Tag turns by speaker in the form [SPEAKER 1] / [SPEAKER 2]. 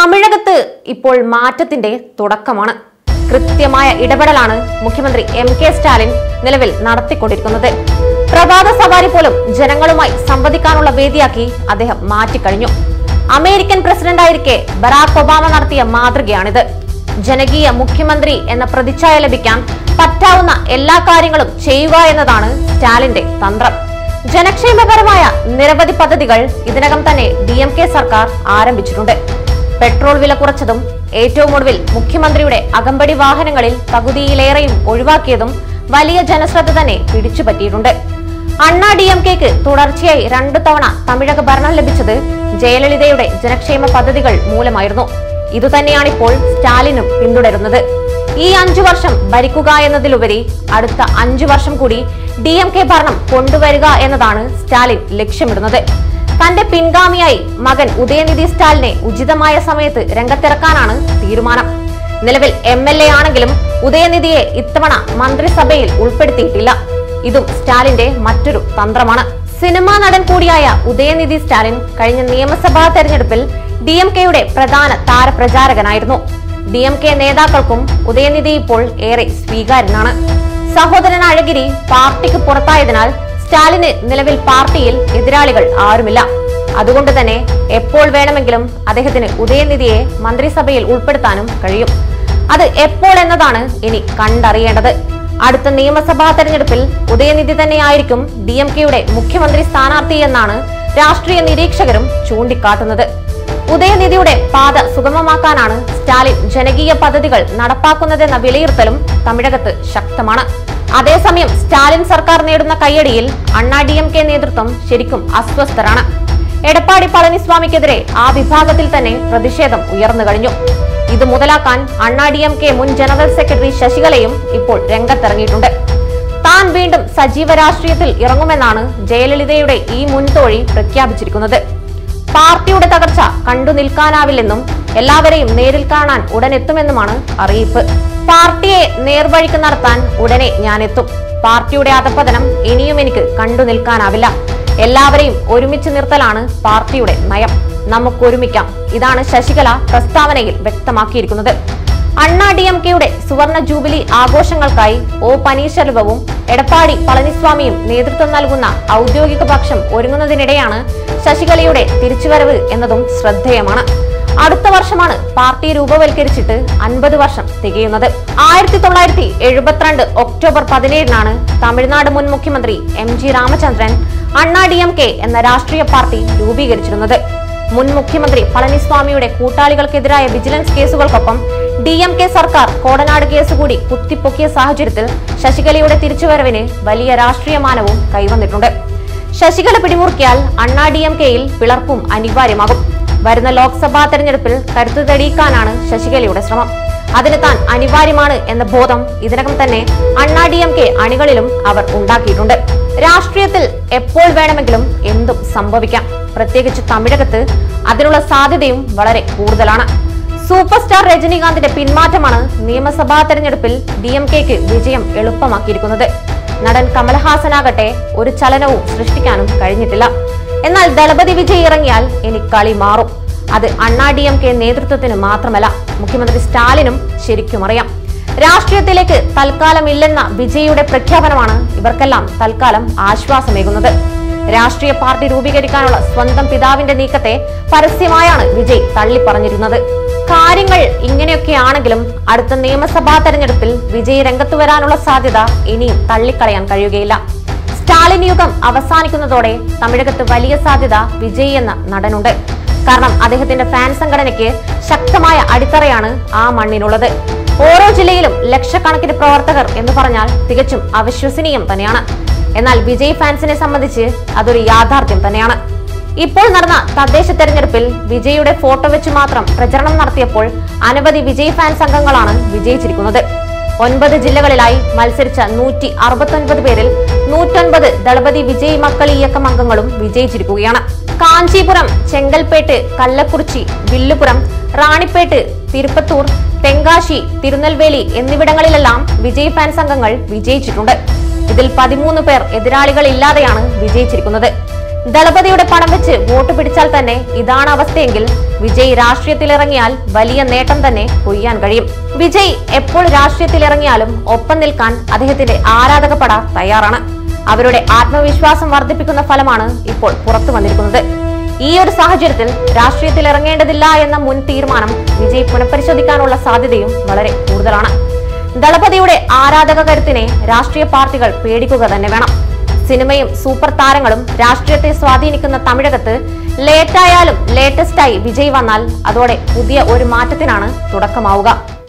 [SPEAKER 1] തമിഴകത്ത് ഇപ്പോൾ മാറ്റത്തിന്റെ തുടക്കമാണ് കൃത്യമായ ഇടപെടലാണ് മുഖ്യമന്ത്രി എം കെ സ്റ്റാലിൻ നിലവിൽ നടത്തിക്കൊണ്ടിരിക്കുന്നത് പ്രഭാത സവാരി പോലും ജനങ്ങളുമായി സംവദിക്കാനുള്ള വേദിയാക്കി അദ്ദേഹം മാറ്റിക്കഴിഞ്ഞു അമേരിക്കൻ പ്രസിഡന്റായിരിക്കെ ബറാക് ഒബാമ നടത്തിയ മാതൃകയാണിത് ജനകീയ മുഖ്യമന്ത്രി എന്ന പ്രതിച്ഛായ ലഭിക്കാൻ പറ്റാവുന്ന എല്ലാ കാര്യങ്ങളും ചെയ്യുക എന്നതാണ് സ്റ്റാലിന്റെ തന്ത്രം ജനക്ഷേമപരമായ നിരവധി പദ്ധതികൾ ഇതിനകം തന്നെ ഡി എം കെ സർക്കാർ ആരംഭിച്ചിട്ടുണ്ട് പെട്രോൾ വില കുറച്ചതും ഏറ്റവും ഒടുവിൽ മുഖ്യമന്ത്രിയുടെ അകമ്പടി വാഹനങ്ങളിൽ പകുതിയിലേറെയും ഒഴിവാക്കിയതും വലിയ ജനശ്രദ്ധ തന്നെ പിടിച്ചുപറ്റിയിട്ടുണ്ട് അണ്ണാ ഡി എം കെക്ക് തുടർച്ചയായി രണ്ടു തവണ തമിഴക ഭരണം ലഭിച്ചത് ജയലളിതയുടെ ജനക്ഷേമ പദ്ധതികൾ മൂലമായിരുന്നു ഇതുതന്നെയാണിപ്പോൾ സ്റ്റാലിനും പിന്തുടരുന്നത് ഈ അഞ്ചു വർഷം ഭരിക്കുക എന്നതിലുപരി അടുത്ത അഞ്ചു വർഷം കൂടി ഡി എം കെ ഭരണം കൊണ്ടുവരിക എന്നതാണ് സ്റ്റാലിൻ ലക്ഷ്യമിടുന്നത് തന്റെ പിൻഗാമിയായി മകൻ ഉദയനിധി സ്റ്റാലിനെ ഉചിതമായ സമയത്ത് രംഗത്തിറക്കാനാണ് തീരുമാനം നിലവിൽ എം എൽ എ ആണെങ്കിലും ഉദയനിധിയെ ഇത്തവണ മന്ത്രിസഭയിൽ ഉൾപ്പെടുത്തിയിട്ടില്ല ഇതും സ്റ്റാലിന്റെ മറ്റൊരു തന്ത്രമാണ് സിനിമാ നടൻ കൂടിയായ ഉദയനിധി സ്റ്റാലിൻ കഴിഞ്ഞ നിയമസഭാ തെരഞ്ഞെടുപ്പിൽ ഡി എം കെയുടെ പ്രധാന താരപ്രചാരകനായിരുന്നു ഡി എം കെ നേതാക്കൾക്കും ഉദയനിധി ഇപ്പോൾ ഏറെ സ്വീകാര്യനാണ് സഹോദരൻ അഴഗിരി പാർട്ടിക്ക് പുറത്തായതിനാൽ സ്റ്റാലിന് നിലവിൽ പാർട്ടിയിൽ എതിരാളികൾ ആരുമില്ല അതുകൊണ്ട് തന്നെ എപ്പോൾ വേണമെങ്കിലും അദ്ദേഹത്തിന് ഉദയനിധിയെ മന്ത്രിസഭയിൽ ഉൾപ്പെടുത്താനും കഴിയും അത് എപ്പോൾ എന്നതാണ് ഇനി കണ്ടറിയേണ്ടത് അടുത്ത നിയമസഭാ തെരഞ്ഞെടുപ്പിൽ ഉദയനിധി തന്നെയായിരിക്കും ഡി എം കെയുടെ മുഖ്യമന്ത്രി സ്ഥാനാർത്ഥി എന്നാണ് രാഷ്ട്രീയ നിരീക്ഷകരും ചൂണ്ടിക്കാട്ടുന്നത് ഉദയനിധിയുടെ പാത സുഗമമാക്കാനാണ് സ്റ്റാലിൻ ജനകീയ പദ്ധതികൾ നടപ്പാക്കുന്നതെന്ന വിലയിരുത്തലും തമിഴകത്ത് ശക്തമാണ് അതേസമയം സ്റ്റാലിൻ സർക്കാർ നേടുന്ന കയ്യടിയിൽ അണ്ണാ ഡി എം കെ നേതൃത്വം ശരിക്കും അസ്വസ്ഥരാണ് എടപ്പാടി പളനിസ്വാമിക്കെതിരെ ആ വിഭാഗത്തിൽ തന്നെ പ്രതിഷേധം ഉയർന്നു കഴിഞ്ഞു ഇത് മുതലാക്കാൻ അണ്ണാ ഡി എം കെ മുൻ ജനറൽ സെക്രട്ടറി ശശികലയും ഇപ്പോൾ രംഗത്തിറങ്ങിയിട്ടുണ്ട് താൻ വീണ്ടും സജീവ രാഷ്ട്രീയത്തിൽ ഇറങ്ങുമെന്നാണ് ജയലളിതയുടെ ഈ മുൻതോഴി പ്രഖ്യാപിച്ചിരിക്കുന്നത് പാർട്ടിയുടെ തകർച്ച കണ്ടു നിൽക്കാനാവില്ലെന്നും എല്ലാവരെയും നേരിൽ കാണാൻ ഉടൻ എത്തുമെന്നുമാണ് അറിയിപ്പ് പാർട്ടിയെ നേർവഴിക്ക് നടത്താൻ ഉടനെ ഞാൻ എത്തും പാർട്ടിയുടെ അധപ്പതനം ഇനിയും എനിക്ക് കണ്ടു നിൽക്കാനാവില്ല എല്ലാവരെയും ഒരുമിച്ച് നിർത്തലാണ് പാർട്ടിയുടെ നയം നമുക്കൊരുമിക്കാം ഇതാണ് ശശികല പ്രസ്താവനയിൽ വ്യക്തമാക്കിയിരിക്കുന്നത് അണ്ണാ ഡി എം കെയുടെ സുവർണ ജൂബിലി ആഘോഷങ്ങൾക്കായി ഒ പനീർശെൽവവും എടപ്പാടി പളനിസ്വാമിയും നേതൃത്വം നൽകുന്ന ഔദ്യോഗിക പക്ഷം ഒരുങ്ങുന്നതിനിടെയാണ് ശശികലയുടെ തിരിച്ചുവരവ് എന്നതും ശ്രദ്ധേയമാണ് അടുത്ത വർഷമാണ് പാർട്ടി രൂപവൽക്കരിച്ചിട്ട് അൻപത് വർഷം തികയുന്നത് ആയിരത്തി തൊള്ളായിരത്തി എഴുപത്തിരണ്ട് ഒക്ടോബർ പതിനേഴിനാണ് തമിഴ്നാട് മുൻ മുഖ്യമന്ത്രി എം ജി രാമചന്ദ്രൻ അണ്ണാ ഡി എം കെ എന്ന രാഷ്ട്രീയ പാർട്ടി രൂപീകരിച്ചിരുന്നത് മുൻ മുഖ്യമന്ത്രി പളനിസ്വാമിയുടെ കൂട്ടാളികൾക്കെതിരായ വിജിലൻസ് കേസുകൾക്കൊപ്പം ഡി എം കെ സർക്കാർ കോടനാട് കേസ് കൂടി കുത്തിപ്പൊക്കിയ സാഹചര്യത്തിൽ ശശികലയുടെ തിരിച്ചുവരവിന് വലിയ രാഷ്ട്രീയ മാനവും കൈവന്നിട്ടുണ്ട് ശശികല പിടിമുറുക്കിയാൽ അണ്ണാ ഡി എം കെയിൽ പിളർപ്പും അനിവാര്യമാകും വരുന്ന ലോക്സഭാ തെരഞ്ഞെടുപ്പിൽ കരുത്തു തെളിയിക്കാനാണ് ശശികലയുടെ ശ്രമം അതിന് താൻ അനിവാര്യമാണ് എന്ന ബോധം ഇതിനകം തന്നെ അണ്ണാ ഡി എം കെ അണികളിലും അവർ ഉണ്ടാക്കിയിട്ടുണ്ട് രാഷ്ട്രീയത്തിൽ എപ്പോൾ വേണമെങ്കിലും എന്തും സംഭവിക്കാം പ്രത്യേകിച്ച് തമിഴകത്ത് അതിനുള്ള സാധ്യതയും വളരെ കൂടുതലാണ് സൂപ്പർ സ്റ്റാർ രജനീകാന്തിന്റെ പിന്മാറ്റമാണ് നിയമസഭാ തെരഞ്ഞെടുപ്പിൽ ഡി എം കെക്ക് വിജയം എളുപ്പമാക്കിയിരിക്കുന്നത് നടൻ കമൽഹാസനാകട്ടെ ഒരു ചലനവും സൃഷ്ടിക്കാനും കഴിഞ്ഞിട്ടില്ല എന്നാൽ ദളപതി വിജയ് ഇറങ്ങിയാൽ ഇനി കളി മാറും അത് അണ്ണാ ഡി എം കെ നേതൃത്വത്തിന് മാത്രമല്ല മുഖ്യമന്ത്രി സ്റ്റാലിനും ശരിക്കും അറിയാം രാഷ്ട്രീയത്തിലേക്ക് തൽക്കാലം ഇല്ലെന്ന വിജയിയുടെ പ്രഖ്യാപനമാണ് ഇവർക്കെല്ലാം തൽക്കാലം ആശ്വാസമേകുന്നത് രാഷ്ട്രീയ പാർട്ടി രൂപീകരിക്കാനുള്ള സ്വന്തം പിതാവിന്റെ നീക്കത്തെ പരസ്യമായാണ് വിജയ് തള്ളിപ്പറഞ്ഞിരുന്നത് കാര്യങ്ങൾ ഇങ്ങനെയൊക്കെയാണെങ്കിലും അടുത്ത നിയമസഭാ തെരഞ്ഞെടുപ്പിൽ വിജയ് രംഗത്തു വരാനുള്ള സാധ്യത ഇനിയും തള്ളിക്കളയാൻ കഴിയുകയില്ല സ്റ്റാലിൻ യുഗം അവസാനിക്കുന്നതോടെ തമിഴകത്ത് വലിയ സാധ്യത വിജയ് എന്ന നടനുണ്ട് കാരണം അദ്ദേഹത്തിന്റെ ഫാൻ സംഘടനയ്ക്ക് ശക്തമായ അടിത്തറയാണ് ആ മണ്ണിനുള്ളത് ഓരോ ജില്ലയിലും ലക്ഷക്കണക്കിന് പ്രവർത്തകർ എന്ന് പറഞ്ഞാൽ തികച്ചും അവിശ്വസനീയം തന്നെയാണ് എന്നാൽ വിജയ് ഫാൻസിനെ സംബന്ധിച്ച് അതൊരു യാഥാർത്ഥ്യം തന്നെയാണ് ഇപ്പോൾ നടന്ന തദ്ദേശ തെരഞ്ഞെടുപ്പിൽ വിജയുടെ ഫോട്ടോ വെച്ച് മാത്രം പ്രചരണം നടത്തിയപ്പോൾ അനവധി വിജയ് ഫാൻ സംഘങ്ങളാണ് വിജയിച്ചിരിക്കുന്നത് ഒൻപത് ജില്ലകളിലായി മത്സരിച്ച നൂറ്റി അറുപത്തൊൻപത് പേരിൽ നൂറ്റൊൻപത് ദളപതി വിജയ് മക്കളി ഇയക്കം അംഗങ്ങളും വിജയിച്ചിരിക്കുകയാണ് കാഞ്ചീപുരം ചെങ്കൽപ്പേട്ട് കല്ലക്കുറിച്ചി വില്ലുപുരം റാണിപ്പേട്ട് തിരുപ്പത്തൂർ തെങ്കാശി തിരുനെൽവേലി എന്നിവിടങ്ങളിലെല്ലാം വിജയ് ഫാൻ സംഘങ്ങൾ വിജയിച്ചിട്ടുണ്ട് ഇതിൽ പതിമൂന്ന് പേർ എതിരാളികളില്ലാതെയാണ് വിജയിച്ചിരിക്കുന്നത് ദളപതിയുടെ പണം വെച്ച് വോട്ട് പിടിച്ചാൽ തന്നെ ഇതാണ് അവസ്ഥയെങ്കിൽ വിജയ് രാഷ്ട്രീയത്തിലിറങ്ങിയാൽ വലിയ നേട്ടം തന്നെ കൊയ്യാൻ കഴിയും വിജയ് എപ്പോൾ രാഷ്ട്രീയത്തിലിറങ്ങിയാലും ഒപ്പം നിൽക്കാൻ അദ്ദേഹത്തിന്റെ ആരാധക പട തയ്യാറാണ് അവരുടെ ആത്മവിശ്വാസം വർദ്ധിപ്പിക്കുന്ന ഫലമാണ് ഇപ്പോൾ പുറത്തു വന്നിരിക്കുന്നത് ഈ ഒരു സാഹചര്യത്തിൽ രാഷ്ട്രീയത്തിൽ ഇറങ്ങേണ്ടതില്ല എന്ന മുൻ തീരുമാനം വിജയ് പുനഃപരിശോധിക്കാനുള്ള സാധ്യതയും വളരെ കൂടുതലാണ് ദളപതിയുടെ ആരാധക കരുത്തിനെ രാഷ്ട്രീയ പാർട്ടികൾ പേടിക്കുക തന്നെ വേണം സിനിമയും സൂപ്പർ താരങ്ങളും രാഷ്ട്രീയത്തെ സ്വാധീനിക്കുന്ന തമിഴകത്ത് ലേറ്റായാലും ലേറ്റസ്റ്റായി വിജയ് വന്നാൽ അതോടെ പുതിയ ഒരു മാറ്റത്തിനാണ് തുടക്കമാവുക